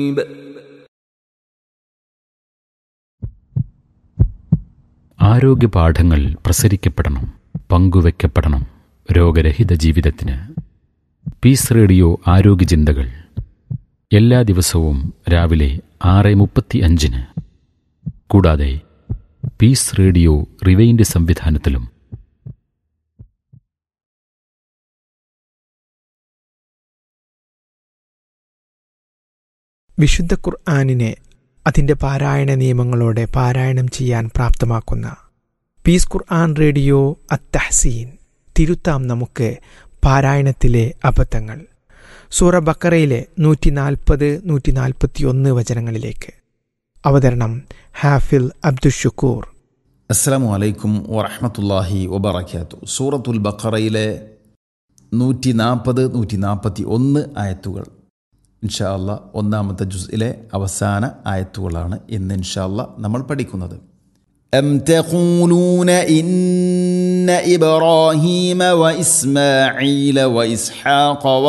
ആരോഗ്യ പാഠങ്ങൾ പ്രസരിക്കപ്പെടണം പങ്കുവെക്കപ്പെടണം രോഗരഹിത ജീവിതത്തിന് പീസ് റേഡിയോ ആരോഗ്യ ചിന്തകൾ എല്ലാ ദിവസവും രാവിലെ ആറ് മുപ്പത്തി അഞ്ചിന് കൂടാതെ പീസ് റേഡിയോ റിവൈൻഡ് സംവിധാനത്തിലും വിശുദ്ധ ഖുർആാനിനെ അതിൻ്റെ പാരായണ നിയമങ്ങളോടെ പാരായണം ചെയ്യാൻ പ്രാപ്തമാക്കുന്ന പീസ് ഖുർആൻ റേഡിയോ അത്തഹസീൻ തിരുത്താം നമുക്ക് പാരായണത്തിലെ അബദ്ധങ്ങൾ സൂറ ബക്കറയിലെ നൂറ്റി നാൽപ്പത് നൂറ്റി നാൽപ്പത്തി ഒന്ന് വചനങ്ങളിലേക്ക് അവതരണം ഹാഫിൽ അബ്ദുഷുക്കൂർ അസ്സാം വലൈക്കും വറഹമത്തല്ലാഹി വബർക്കാത്തു സൂറത്തുൽ ബഖറയിലെ നൂറ്റി നാൽപ്പത് നൂറ്റി നാൽപ്പത്തി ഒന്ന് ആയത്തുകൾ ഇൻഷാ അല്ല ഒന്നാമത്തെ ജുസിലെ അവസാന ആയത്തുകളാണ് ഇന്ന് ഇൻഷാ അല്ല നമ്മൾ പഠിക്കുന്നത് أم تقولون إن إبراهيم وإسماعيل وإسحاق